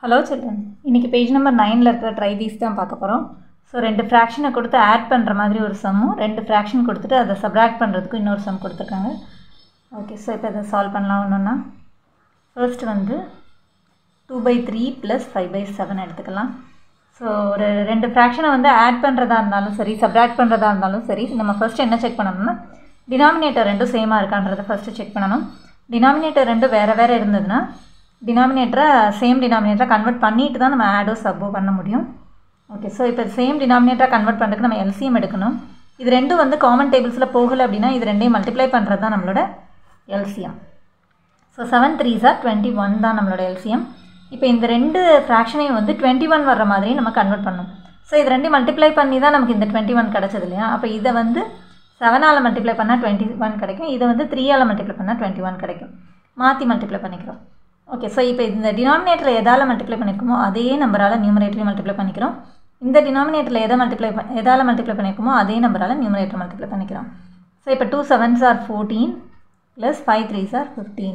hello children இன்றைக்கி page number நைனில் இருக்கிற ட்ரைதீஸ் தான் பார்க்க போகிறோம் ஸோ ரெண்டு ஃப்ராக்ஷனை கொடுத்து ஆட் பண்ணுற மாதிரி ஒரு சம்மும் ரெண்டு ஃப்ராக்ஷன் கொடுத்துட்டு அதை சப்ராக்ட் பண்ணுறதுக்கு இன்னொரு சம் கொடுத்துருக்காங்க ஓகே ஸோ இப்போ அதை சால்வ் பண்ணலாம் ஒன்றுன்னா ஃபர்ஸ்ட் வந்து two by three plus five by seven எடுத்துக்கலாம் ஸோ ஒரு ரெண்டு ஃப்ராக்ஷனை வந்து ஆட் பண்ணுறதா இருந்தாலும் சரி சப்ராக்ட் பண்ணுறதா இருந்தாலும் சரி நம்ம ஃபர்ஸ்ட் என்ன செக் பண்ணணும்னா டினாமினேட்டர் ரெண்டும் சேமாக இருக்கான்றதை ஃபஸ்ட்டு செக் பண்ணணும் டினாமினேட்டர் ரெண்டும் வேறு வேறு இருந்ததுன்னா டினாமினேட்டரை சேம் டினாமினேட்டரை கன்வெர்ட் பண்ணிட்டு தான் நம்ம ஆடோ சப்போ பண்ண முடியும் ஓகே ஸோ இப்போ சேம் டினாமினேட்டரை கன்வெர்ட் பண்ணுறதுக்கு நம்ம எல்சிஎம் எடுக்கணும் இது ரெண்டும் வந்து காமன் டேபிள்ஸில் போகலை அப்படின்னா இது ரெண்டையும் மல்டிப்ளை பண்ணுறது தான் நம்மளோட LCM so seven three are twenty one தான் நம்மளோட எல்சிஎம் இப்போ இந்த ரெண்டு ஃப்ராக்ஷனையும் வந்து டுவெண்ட்டி ஒன் வர்ற மாதிரி நம்ம கன்வெர்ட் பண்ணணும் ஸோ இது ரெண்டையும் மல்டிப்ளை பண்ணி தான் நமக்கு இந்த டுவெண்ட்டி ஒன் கிடச்சது இல்லையா அப்போ இதை வந்து செவனால் மல்டிப்ளை பண்ணால் டுவெண்ட்டி ஒன் கிடைக்கும் இதை வந்து த்ரீயால் மல்டிப்ளை பண்ணால் டுவெண்ட்டி ஒன் கிடைக்கும் மாற்றி மல்டிப்ளை பண்ணிக்கிறோம் ஓகே ஸோ இப்போ இந்த டினாமினேட்டரில் எதால் மல்டிப்ளை பண்ணியிருக்கோமோ அதே நம்பரால் நியூமரேட்டரையும் மல்டிப்ளை பண்ணிக்கிறோம் இந்த டினாமினேட்டரில் எதை மல்டிப்ளை ப எதால் மல்டிப்ளை பண்ணியிருக்கோமோ அதே நம்பரால் நியூமரேட்டர் மல்டிப்ளை பண்ணிக்கிறோம் ஸோ இப்போ two sevens are fourteen plus five threes are fifteen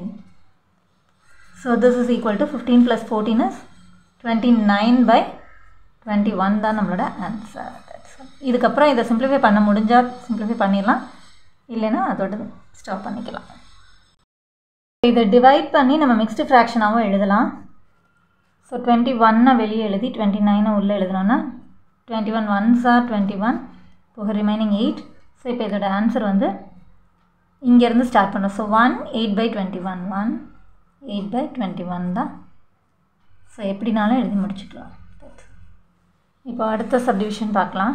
so this is equal to fifteen plus fourteen is twenty nine by twenty one தான் நம்மளோட ஆன்சர் இதுக்கப்புறம் இதை சிம்பிளிஃபை பண்ண முடிஞ்சால் சிம்பிளிஃபை பண்ணிடலாம் இல்லைன்னா அதோட ஸ்டாப் பண்ணிக்கலாம் இதை டிவைட் பண்ணி நம்ம மிக்ஸ்டு ஃப்ராக்ஷனாகவும் எழுதலாம் ஸோ டுவெண்ட்டி ஒன்னை வெளியே எழுதி டுவெண்ட்டி நைனை உள்ளே எழுதணும்னா twenty one ones are twenty one போக ரிமைனிங் எயிட் ஸோ இப்போ இதோட ஆன்சர் வந்து இங்கேருந்து ஸ்டார்ட் பண்ணோம் so one eight by twenty one one eight by twenty one தான் ஸோ எப்படினாலும் எழுதி முடிச்சுக்கலாம் இப்போ அடுத்த சப்டிவிஷன் பார்க்கலாம்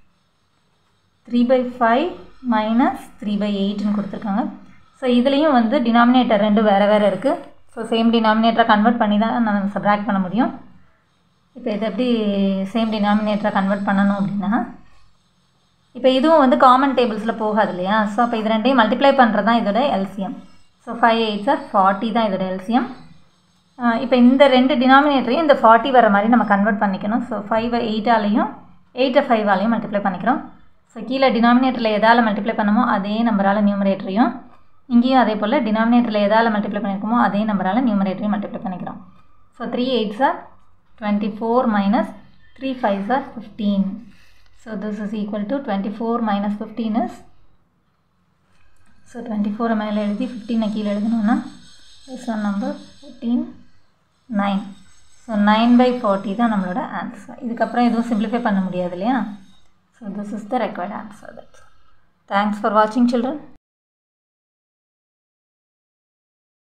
three by five minus three by எயிட்னு கொடுத்துருக்காங்க ஸோ இதுலேயும் வந்து டினாமினேட்டர் ரெண்டு வேறு வேறு இருக்குது ஸோ சேம் டினாமினேட்டரை கன்வெர்ட் பண்ணி தான் நம்ம சப்ராக்ட் பண்ண முடியும் இப்போ இது எப்படி சேம் டினாமினேட்டரை கன்வெர்ட் பண்ணணும் அப்படின்னா இப்போ இதுவும் வந்து காமன் டேபிள்ஸில் போகாது இல்லையா ஸோ அப்போ இது ரெண்டையும் மல்டிப்ளை பண்ணுறது தான் இதோட LCM so five eight are forty தான் இதோட எல்சிஎம் இப்போ இந்த ரெண்டு டினாமினேட்டரையும் இந்த ஃபார்ட்டி வர மாதிரி நம்ம கன்வெர்ட் பண்ணிக்கணும் ஸோ ஃபைவ் எயிட்டாலையும் எயிட்டை ஃபைவாலையும் மல்டிப்ளை பண்ணிக்கிறோம் ஸோ கீழே டினாமினேட்டரில் எதால் மல்டிப்ளை பண்ணமோ அதே நம்பரால் நியூமரேட்டரையும் இங்கேயும் அதே போல் டினாமினேட்டரில் எதால் மல்டிப்ளை பண்ணியிருக்கோமோ அதே நம்பரால் நியூமரேட்டரையும் மல்டிப்ளை பண்ணிக்கிறோம் ஸோ த்ரீ எயிட் சார் twenty four minus three five சார் fifteen so this is equal to twenty four minus fifteen is so twenty ஃபோரை மேலே எழுதி ஃபிஃப்டீனை கீழே எழுதணும்னா this one number fifteen nine so nine by forty தான் நம்மளோட ஆன்சர் இதுக்கப்புறம் எதுவும் சிம்பிளிஃபை பண்ண முடியாது இல்லையா so this is the required answer that thanks for வாட்சிங் சில்ட்ரன்